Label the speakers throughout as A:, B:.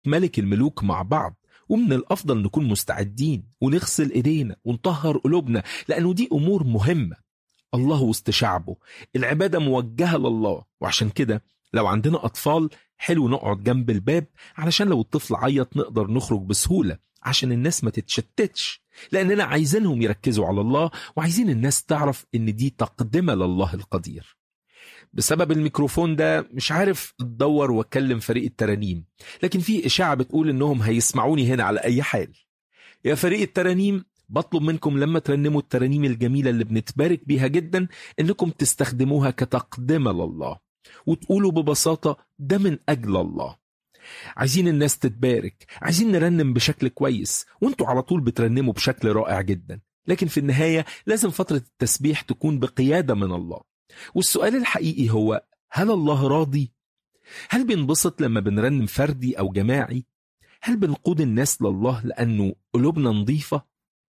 A: ملك الملوك مع بعض ومن الأفضل نكون مستعدين ونغسل إيدينا ونطهر قلوبنا لأنه دي أمور مهمة الله وسط شعبه العبادة موجهة لله وعشان كده لو عندنا أطفال حلو نقعد جنب الباب علشان لو الطفل عيط نقدر نخرج بسهولة عشان الناس ما تتشتتش لأننا عايزينهم يركزوا على الله وعايزين الناس تعرف إن دي تقدمة لله القدير بسبب الميكروفون ده مش عارف اتدور واكلم فريق الترانيم لكن في اشاعه بتقول انهم هيسمعوني هنا على اي حال يا فريق الترانيم بطلب منكم لما ترنموا الترانيم الجميله اللي بنتبارك بيها جدا انكم تستخدموها كتقدمه لله وتقولوا ببساطه ده من اجل الله عايزين الناس تتبارك عايزين نرنم بشكل كويس وانتوا على طول بترنموا بشكل رائع جدا لكن في النهايه لازم فتره التسبيح تكون بقياده من الله والسؤال الحقيقي هو هل الله راضي؟ هل بينبسط لما بنرنم فردي أو جماعي؟ هل بنقود الناس لله لأنه قلوبنا نظيفة؟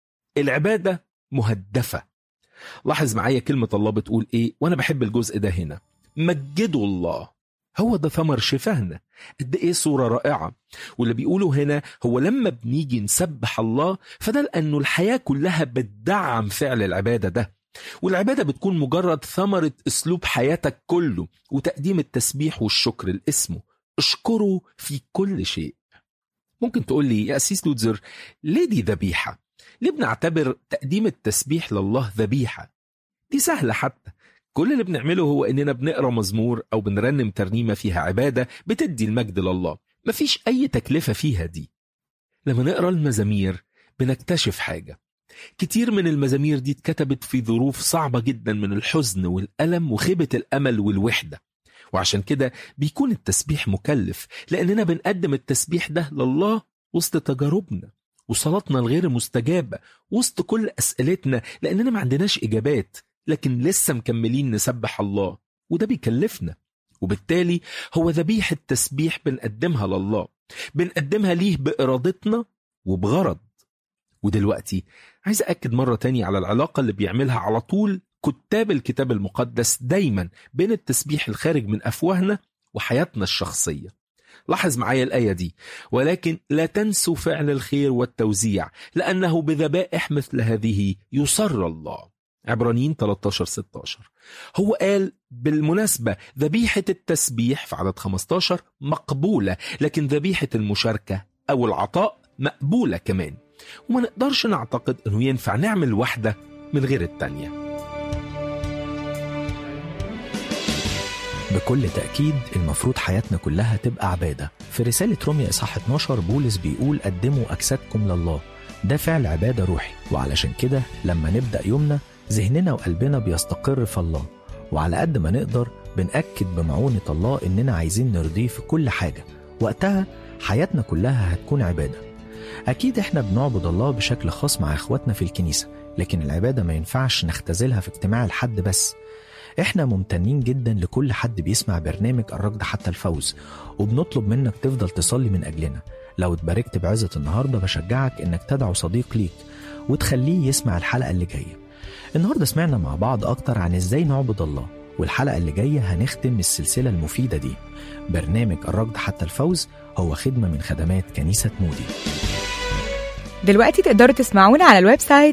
A: العبادة مهدفة لاحظ معايا كلمة الله بتقول إيه وأنا بحب الجزء ده هنا مجدوا الله هو ده ثمر شفاهنا قد ايه صوره رائعه واللي بيقولوا هنا هو لما بنيجي نسبح الله فده لانه الحياه كلها بتدعم فعل العباده ده والعبادة بتكون مجرد ثمرة أسلوب حياتك كله وتقديم التسبيح والشكر لاسمه اشكره في كل شيء ممكن تقول لي يا أسيس لوتزر ليه دي ذبيحة؟ ليه بنعتبر تقديم التسبيح لله ذبيحة؟ دي سهلة حتى كل اللي بنعمله هو إننا بنقرأ مزمور أو بنرنم ترنيمة فيها عبادة بتدي المجد لله مفيش أي تكلفة فيها دي لما نقرأ المزامير بنكتشف حاجة كتير من المزامير دي اتكتبت في ظروف صعبة جدا من الحزن والألم وخيبة الأمل والوحدة وعشان كده بيكون التسبيح مكلف لأننا بنقدم التسبيح ده لله وسط تجاربنا وصلاتنا الغير مستجابة وسط كل أسئلتنا لأننا ما عندناش إجابات لكن لسه مكملين نسبح الله وده بيكلفنا وبالتالي هو ذبيحة تسبيح بنقدمها لله بنقدمها ليه بإرادتنا وبغرض ودلوقتي عايز أكد مرة تاني على العلاقة اللي بيعملها على طول كتاب الكتاب المقدس دايما بين التسبيح الخارج من أفواهنا وحياتنا الشخصية لاحظ معايا الآية دي ولكن لا تنسوا فعل الخير والتوزيع لأنه بذبائح مثل هذه يسر الله عبرانيين 13 16 هو قال بالمناسبة ذبيحة التسبيح في عدد 15 مقبولة لكن ذبيحة المشاركة أو العطاء مقبولة كمان وما نقدرش نعتقد انه ينفع نعمل واحدة من غير التانية
B: بكل تأكيد المفروض حياتنا كلها تبقى عبادة في رسالة روميا إصحاح 12 بولس بيقول قدموا أجسادكم لله ده فعل عبادة روحي وعلشان كده لما نبدأ يومنا ذهننا وقلبنا بيستقر في الله وعلى قد ما نقدر بنأكد بمعونة الله إننا عايزين نرضيه في كل حاجة وقتها حياتنا كلها هتكون عبادة أكيد إحنا بنعبد الله بشكل خاص مع إخواتنا في الكنيسة لكن العبادة ما ينفعش نختزلها في اجتماع الحد بس إحنا ممتنين جدا لكل حد بيسمع برنامج الركض حتى الفوز وبنطلب منك تفضل تصلي من أجلنا لو اتباركت بعزة النهاردة بشجعك إنك تدعو صديق ليك وتخليه يسمع الحلقة اللي جاية النهاردة سمعنا مع بعض أكتر عن إزاي نعبد الله والحلقة اللي جاية هنختم السلسلة المفيدة دي برنامج الركض حتى الفوز هو خدمة من خدمات كنيسة مودي
C: دلوقتي تقدروا تسمعونا على الويب سايت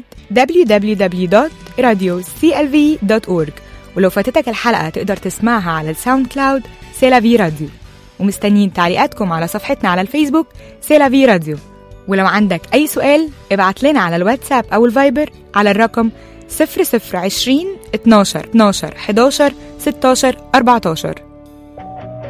C: www.radioclv.org ولو فاتتك الحلقة تقدر تسمعها على الساوند كلاود سيلافي راديو ومستنيين تعليقاتكم على صفحتنا على الفيسبوك سيلافي راديو ولو عندك أي سؤال ابعت لنا على الواتساب أو الفايبر على الرقم 0020 12 12 11 16 14